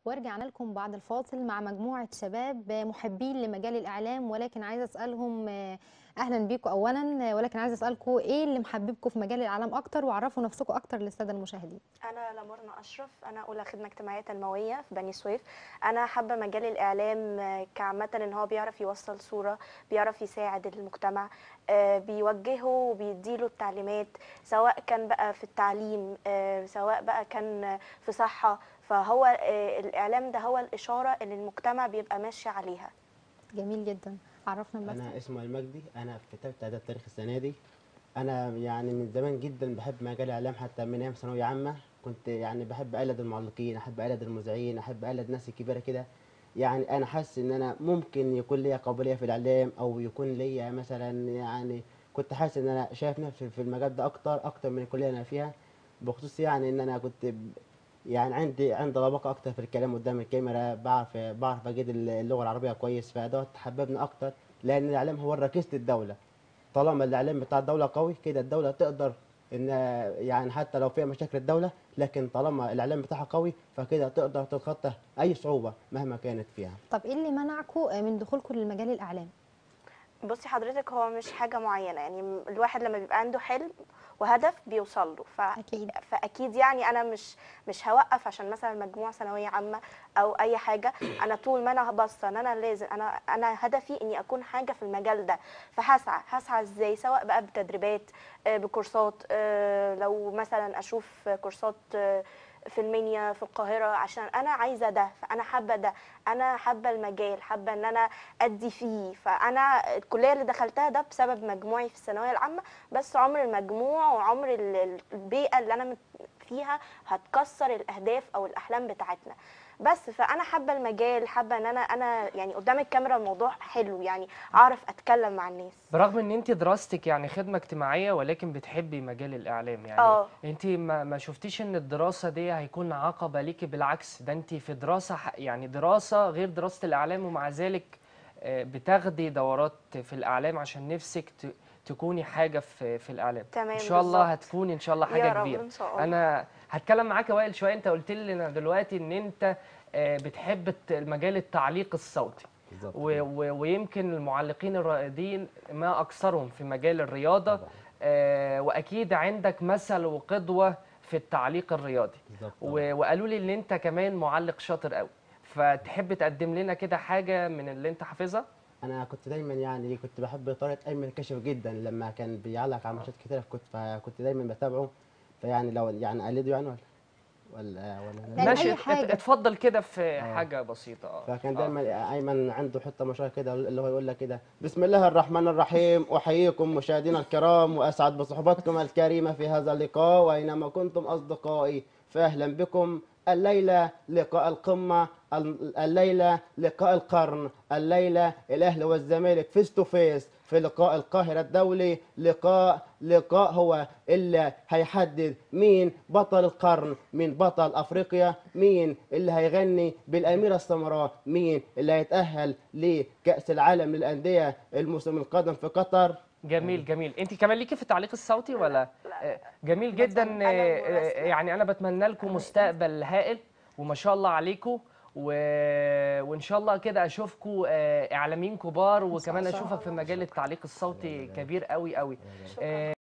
ورجعنا لكم بعد الفاصل مع مجموعة شباب محبين لمجال الإعلام ولكن عايزة أسألهم آه، أهلا بيكم أولا آه، ولكن عايزة أسألكم إيه اللي محببكم في مجال الإعلام أكتر وعرفوا نفسكم أكتر للسادة المشاهدين انا لمرنا اشرف انا اولى خدمه اجتماعيه تنمويه في بني سويف انا حابه مجال الاعلام آه، كعامه ان هو بيعرف يوصل صوره بيعرف يساعد المجتمع آه، بيوجهه وبيديله التعليمات سواء كان بقى في التعليم آه، سواء بقى كان في صحه فهو آه، الاعلام ده هو الاشاره اللي المجتمع بيبقى ماشي عليها جميل جدا عرفنا بنفسك انا اسمي المجدي انا في ثالثه اعداد تاريخ السنه دي انا يعني من زمان جدا بحب مجال الاعلام حتى من ايام ثانويه عامه كنت يعني بحب اقلد المعلقين احب اقلد المذيعين احب اقلد ناس كبيره كده يعني انا حاسس ان انا ممكن يكون ليا قابليه في الاعلام او يكون ليا مثلا يعني كنت حاسس ان انا شايف نفسي في المجال ده اكتر اكتر من الكليه اللي انا فيها بخصوص يعني ان انا كنت ب- يعني عندي عندي لباقه اكتر في الكلام قدام الكاميرا بعرف بعرف اجيد اللغه العربيه كويس فده حببني اكتر لان الاعلام هو ركيزه الدوله طالما الاعلام بتاع الدوله قوي كده الدوله تقدر ان يعني حتى لو فيها مشاكل الدوله لكن طالما الاعلام بتاعها قوي فكده تقدر تتخطى اي صعوبه مهما كانت فيها طب إيه اللي منعكم آه، من دخولكم للمجال الإعلام بصي حضرتك هو مش حاجه معينه يعني الواحد لما بيبقى عنده حلم وهدف بيوصل له ف... أكيد فاكيد يعني انا مش مش هوقف عشان مثلا مجموع ثانويه عامه او اي حاجه انا طول ما انا باصه ان انا لازم انا انا هدفي اني اكون حاجه في المجال ده فهسعى هسعى ازاي سواء بقى بتدريبات آه، بكورسات آه، لو مثلا اشوف كورسات آه، في المنيا في القاهره عشان انا عايزه ده فانا حابه ده انا حابه المجال حابه ان انا ادي فيه فانا الكليه اللي دخلتها ده بسبب مجموعي في الثانويه العامه بس عمر المجموع وعمر ال- ال- البيئه اللي انا مت- فيها هتكسر الاهداف او الاحلام بتاعتنا بس فانا حابه المجال حابه ان انا انا يعني قدام الكاميرا الموضوع حلو يعني اعرف اتكلم مع الناس برغم ان انت دراستك يعني خدمه اجتماعيه ولكن بتحبي مجال الاعلام يعني اه. انت ما, ما شفتيش ان الدراسه دي هيكون عقبه ليكي بالعكس ده انت في دراسه ح- يعني دراسه غير دراسه الاعلام ومع ذلك آه، بتاخدي دورات في الاعلام عشان نفسك ت- تكوني حاجه في في الاعلام تمام ان شاء الله بالظبط. هتكوني ان شاء الله يا حاجه رب كبيره ان شاء الله انا هتكلم معاك يا وائل شويه انت قلت لي لنا دلوقتي ان انت آه، بتحب الت- المجال التعليق الصوتي بالظبط و- و- ويمكن المعلقين الرائدين ما اكثرهم في مجال الرياضه طبعاً. آه، واكيد عندك مثل وقدوه في التعليق الرياضي بالظبط و- وقالوا لي ان انت كمان معلق شاطر قوي فتحب تقدم لنا كده حاجه من اللي انت حافظها انا كنت دايما يعني كنت بحب طريقه ايمن الكاشف جدا لما كان بيعلق على ماتشات كتيره كنت فكنت دايما بتابعه فيعني لو يعني اقلده يعني ولا ولا ولا يعني ماشي أي ات- حاجة. اتفضل كده في آه. حاجه بسيطه اه فكان آه. دايما ايمن عنده حته مشهوره كده اللي هو يقول لك كده بسم الله الرحمن الرحيم احييكم مشاهدينا الكرام واسعد بصحبتكم الكريمه في هذا اللقاء واينما كنتم اصدقائي فاهلا بكم الليله لقاء القمه ال- الليله لقاء القرن الليله الاهلي والزمالك فيس تو فيس في لقاء القاهره الدولي لقاء لقاء هو اللي هيحدد مين بطل القرن مين بطل افريقيا مين اللي هيغني بالاميره السمراء مين اللي هيتاهل لكاس العالم للانديه الموسم القادم في قطر جميل جميل انت كمان ليكي في التعليق الصوتي ولا لا. آه، جميل جدا أنا آه، مراسلة. آه، يعني انا بتمنى لكم مستقبل هائل وما شاء الله عليكم و... وان شاء الله كده اشوفكم آه، اعلاميين كبار وكمان الله. اشوفك في مجال التعليق الصوتي كبير قوي قوي شكرا آه،